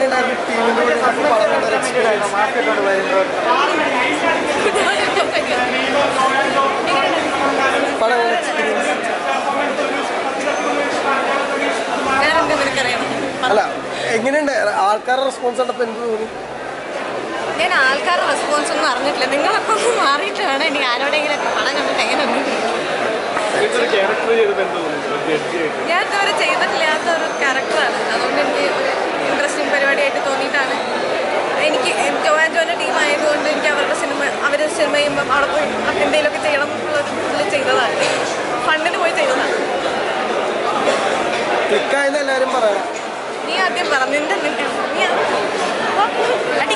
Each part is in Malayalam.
എങ്ങനെയുണ്ടായിരുന്നു ടീമിന്റെ കൂടെ പടം കണ്ട ഒരു experience? പടം കണ്ട experience? വേറെന്താ നിനക്കറിയണം അല്ല എങ്ങനെയുണ്ട് ആൾക്കാരുടെ റെസ്പോൺസ് കണ്ടപ്പോൾ എന്ത് തോന്നി ഞാൻ ആൾക്കാരുടെ റെസ്പോൺസ് ഒന്നും അറിഞ്ഞിട്ടില്ല നിങ്ങളൊക്കെ ഒന്ന് മാറിയിട്ട് വേണം ഇനി ആരോടെങ്കിലും ഒക്കെ പണം കണ്ടിട്ട് എങ്ങനെ ഉണ്ട് ഞാൻ ഇതുവരെ ചെയ്തിട്ടില്ലാത്ത ഒരു ക്യാരക്ടറാണ് അതുകൊണ്ട് എനിക്ക് ഒരു ഇൻട്രസ്റ്റിംഗ് പരിപാടിയായിട്ട് തോന്നിയിട്ടാണ് എനിക്ക് ജോയാൻ ജോൻ്റെ ടീം ആയതുകൊണ്ട് എനിക്ക് അവരുടെ സിനിമ അവർ സിനിമ ചെയ്യുമ്പം അവിടെ പോയി എന്തെങ്കിലുമൊക്കെ ചെയ്യണം എന്നുള്ളൊരു ഇതിൽ ചെയ്തതാണ് ഫണ്ടിന് പോയി ചെയ്തതാണ് ക്ലിക്കായെന്ന് എല്ലാവരും പറയണം നീ ആദ്യം പറ നിന്റെ നിന്റെ നീ ഓ, അടി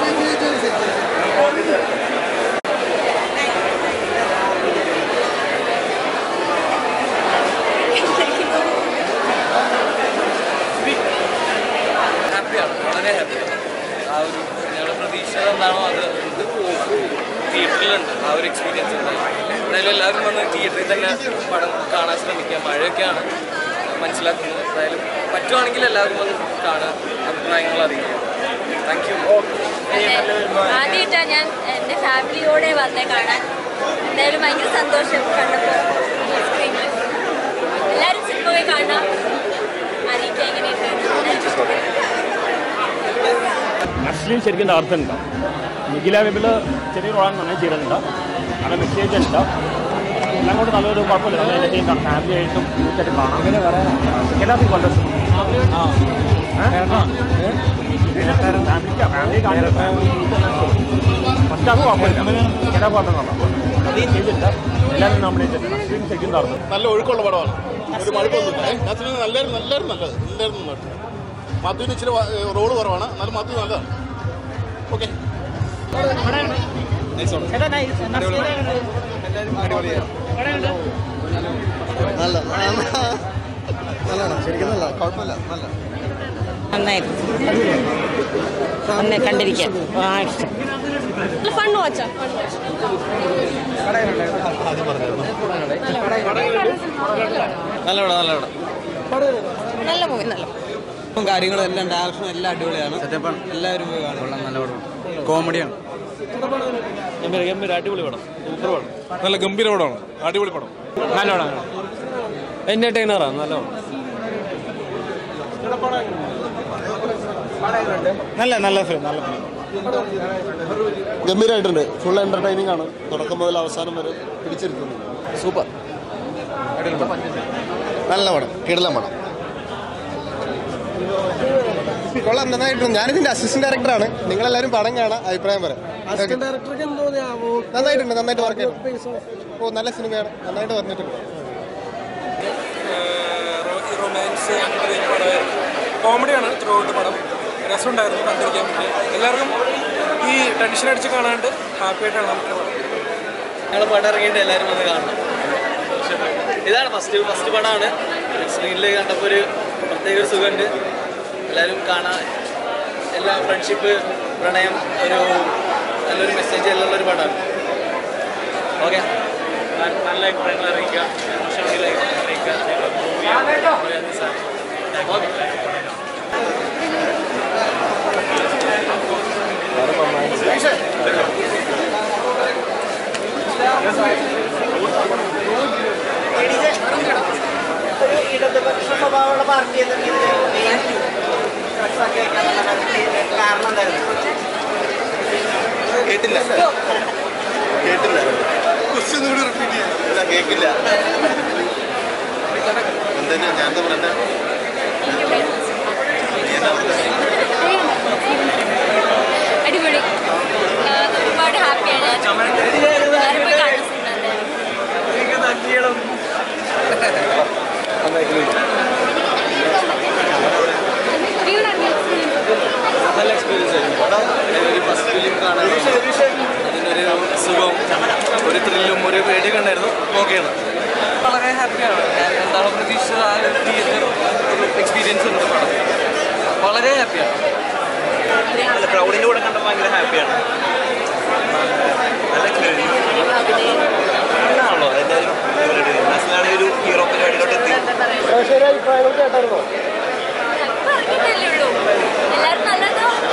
ഹാപ്പിയാണ് വളരെ ഹാപ്പിയാണ് ആ ഒരു ഞങ്ങൾ പ്രതീക്ഷ എന്താണോ അത് ഉണ്ട് തിയേറ്ററിലുണ്ട് ആ ഒരു എക്സ്പീരിയൻസ് ഉണ്ട് എന്തായാലും എല്ലാവരും വന്ന് തിയേറ്ററിൽ തന്നെ പടം കാണാൻ ശ്രമിക്കുക മഴയൊക്കെയാണ് മനസ്സിലാക്കുന്നത് എന്തായാലും പറ്റുവാണെങ്കിൽ എല്ലാവരും വന്ന് കാണുക അഭിപ്രായങ്ങൾ അറിയിക്കുക താങ്ക് യു ആദ്യമായിട്ടാണ് ഞാൻ എൻ്റെ ഫാമിലിയോടെ വന്നേ കാണാൻ എന്തായാലും ഭയങ്കര സന്തോഷം കണ്ടപ്പോൾ സ്ക്രീനിൽ എല്ലാവരും സിനിമ പോയി കാണാം അറിയിക്കുക എങ്ങനെയുണ്ട് അശ്ലീൻ ശരിക്കും തകർത്തുണ്ട് നിഖില വെബില് ചെറിയ റോളാണ് നന്നായി ചെയ്തിട്ടുണ്ട് നല്ല മെസ്സേജ് ഉണ്ട് എല്ലാം കൊണ്ട് നല്ലൊരു കുഴപ്പമില്ല നല്ല എന്റർടൈൻ കാണാം ഫാമിലി ആയിട്ടും യൂത്തായിട്ട് കാണാം അങ്ങനെ എല്ലാവർക്കും കൊല്ലം ഫാമിലിക്ക് ഫാമിലി കാണാൻ ഫസ്റ്റ് അത് കുഴപ്പമില്ല ചില കുഴപ്പമില്ല ചെയ്തിട്ട് എല്ലാവരും നോമിനേറ്റ് ചെയ്തിട്ടുണ്ട് അശ്ലീൻ ശരിക്കും തകർത്തു നല്ല ഒഴുക്കുള്ള പടമാണ് ഒരു മടുപ്പൊന്നുമില്ല ഞാൻ സിനിമ നല്ലായിരുന്നു നല്ലായിരുന്നു നല്ലത് എല്ലാവരും നന്നായിട്ട് മധുവിന് ഇച്ചിരി റോള് കുറവാണ് എന്നാലും മധു നല്ലതാണ് ഓക്കെ നല്ല നല്ലതാണ് ശരിക്കും നല്ല കുഴപ്പമില്ല നല്ല നന്നായിരുന്നു ഒന്ന് കണ്ടിരിക്കാം ആ ഇഷ്ടം ഫണ്ട് വാച്ചാ നല്ല പടം നല്ല പടം നല്ല മൂവി നല്ല കാര്യങ്ങളും എല്ലാം ഡയറക്ഷനും എല്ലാം അടിപൊളിയാണ് എല്ലാവരും പോയി കാണും നല്ല പടം കോമഡിയാണ് ഗംഭീര ഗംഭീര അടിപൊളി പടം സൂപ്പർ പടം നല്ല ഗംഭീര പടമാണ് അടിപൊളി പടം നല്ല പടം എൻ്റർടൈനറാണ് നല്ല നല്ല നല്ല ഫിലിം നല്ല ഫിലിം ഗംഭീരമായിട്ടുണ്ട് ഫുൾ എന്റർടൈനിങ് ആണ് തുടക്കം മുതൽ അവസാനം വരെ പിടിച്ചിരുത്തുന്നു സൂപ്പർ നല്ല പടം കിടലം പടം കൊള്ളാം നന്നായിട്ടുണ്ട് ഞാനിതിന്റെ അസിസ്റ്റന്റ് ഡയറക്ടറാണ് നിങ്ങളെല്ലാവരും പടം കാണാം അഭിപ്രായം പറയാം നന്നായിട്ടുണ്ട് നന്നായിട്ട് വർക്ക് ചെയ്തു ഓ നല്ല സിനിമയാണ് നന്നായിട്ട് പറഞ്ഞിട്ടുണ്ട് റൊമാൻസ് പടമായിരുന്നു കോമഡിയാണ് ത്രൂ ഔട്ട് പടം രസമുണ്ടായിരുന്നു കണ്ടിരിക്കാൻ പറ്റി എല്ലാവർക്കും ഈ ടെൻഷൻ അടിച്ച് കാണാണ്ട് ഹാപ്പി ആയിട്ടാണ് നമുക്ക് പടം ഞങ്ങൾ പടം ഇറങ്ങിയിട്ട് എല്ലാവരും വന്ന് കാണണം ഇതാണ് ഫസ്റ്റ് ഫസ്റ്റ് പടമാണ് സ്ക്രീനിൽ കണ്ടപ്പോൾ ഒരു പ്രത്യേക ഒരു സുഖമുണ്ട് എല്ലാവരും കാണാൻ എല്ലാ ഫ്രണ്ട്ഷിപ്പ് പ്രണയം ഒരു നല്ലൊരു മെസ്സേജ് എല്ലാം ഉള്ളൊരു പടമാണ് ഓക്കെ നല്ല അഭിപ്രായങ്ങൾ അറിയിക്കുക ഇമോഷണൽ അറിയിക്കുക കേട്ടില്ല കേട്ടില്ല ക്വസ്റ്റ്യൻ കൂടി റിപ്പീറ്റ് ചെയ്യാം കേൾക്കില്ല എന്തെന്നാ ഞാൻ എന്താ പറഞ്ഞേ അടിപൊളി ആ, ഒരുപാട് ഹാപ്പിയാണ് എല്ലാവരും പോയി കാണുന്ന സിനിമ നല്ല എക്സ്പീരിയൻസ് ആയിരുന്നു ഒരു ഫസ്റ്റ് ഫിലിം കാണാൻ അതിനൊരു സുഖവും ഒരു ത്രില്ലും ഒരു പേടിയൊക്കെ ഉണ്ടായിരുന്നു ഓക്കെയാണ് വളരെ ഹാപ്പിയാണ് ഞാൻ എന്താണ് പ്രതീക്ഷിച്ചത് ആ ഒരു തിയേറ്റർ ഒരു എക്സ്പീരിയൻസ് ഉണ്ട് പടം വളരെ ഹാപ്പിയാണ് നല്ല ക്രൗഡിൻ്റെ കൂടെ കണ്ടപ്പോൾ ഭയങ്കര ഹാപ്പിയാണ് നല്ല എക്സ്പീരിയൻസ് ആണല്ലോ എല്ലാവരും നാഷണലാണ് ഒരു ഹീറോ പരിപാടിയിലോട്ട് എത്തി പ്രേക്ഷകരുടെ അഭിപ്രായങ്ങൾ കേട്ടായിരുന്നോ ഇപ്പൊ ഇറങ്ങിയിട്ടല്ലേ ഉള്ളൂ എല്ലാവരും നല്ലതോ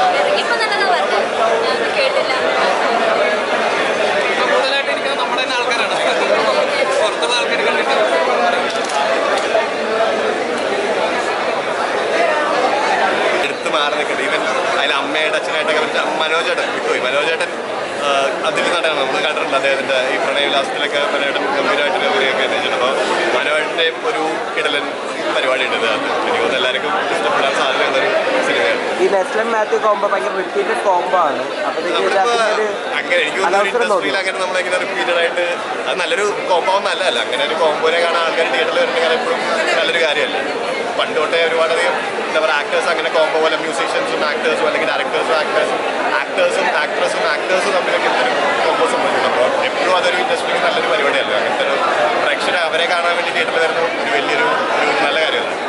അമ്മയായിട്ട് അച്ഛനായിട്ടൊക്കെ വിളിച്ച മനോജേട്ടൻ വിട്ടുപോയി മനോജേട്ടൻ അതിൽ നടനാണ് നമ്മൾ കണ്ടിട്ടുണ്ട് അദ്ദേഹത്തിൻ്റെ ഈ പ്രണയവിലാസത്തിലൊക്കെ മനോജേട്ടൻ ഗംഭീരമായിട്ട് ഗംഭീരമൊക്കെ എത്തിച്ചിട്ടുണ്ട് അപ്പോൾ മനോജേട്ടൻ്റെയും ഒരു കിടലൻ പരിപാടിയുണ്ട് ഇതിനകത്ത് എനിക്ക് തോന്നുന്നു എല്ലാവർക്കും ഇഷ്ടപ്പെടാൻ സാധ്യതയുള്ള ഒരു സിനിമയാണ് ഈ നെസ്ലൻ മാത്യു കോംബോ ഭയങ്കര റിപ്പീറ്റഡ് കോംബോ ആണ് അപ്പോഴത്തേക്ക് നമ്മളിപ്പോ അതിനൊരു അങ്ങനെ എനിക്ക് തോന്നുന്നു അനവസരം ഇൻഡസ്ട്രിയിൽ തോന്നി അങ്ങനെ നമ്മളിങ്ങനെ റിപ്പീറ്റഡ് ആയിട്ട് അത് നല്ലൊരു കോമ്പോ ഒന്നും അല്ല അങ്ങനെ ഒരു കോമ്പോനെ കാണാൻ ആൾക്കാർ തിയേറ്ററിൽ വരുന്നെങ്കിൽ എപ്പോഴും നല്ലൊരു കാര്യമല്ല പണ്ട് തൊട്ടേ ഒരുപാടധികം എന്താ പറയുക ആക്ടേഴ്സ് അങ്ങനെ കോമ്പോ പോലെ മ്യൂസീഷ്യൻസും ആക്ടേഴ്സും അല്ലെങ്കിൽ ഡയറക്ടേഴ്സും ആക്ടേഴ്സും ആക്ടേഴ്സും ആക്ട്രസും ആക്ടേഴ്സും തമ്മിലൊക്കെ ഇതൊരു കോമ്പോ സംഭവിച്ചിട്ടുണ്ട് അപ്പോൾ എപ്പോഴും അതൊരു ഇൻഡസ്ട്രിക്ക് നല്ലൊരു പരിപാടിയല്ല അങ്ങനത്തെ ഒരു പ്രേക്ഷകരെ അവരെ കാണാൻ വേണ്ടി തിയേറ്ററിൽ വരുന്ന ഒരു വലിയൊരു ഒരു നല്ല കാര്യമല്ല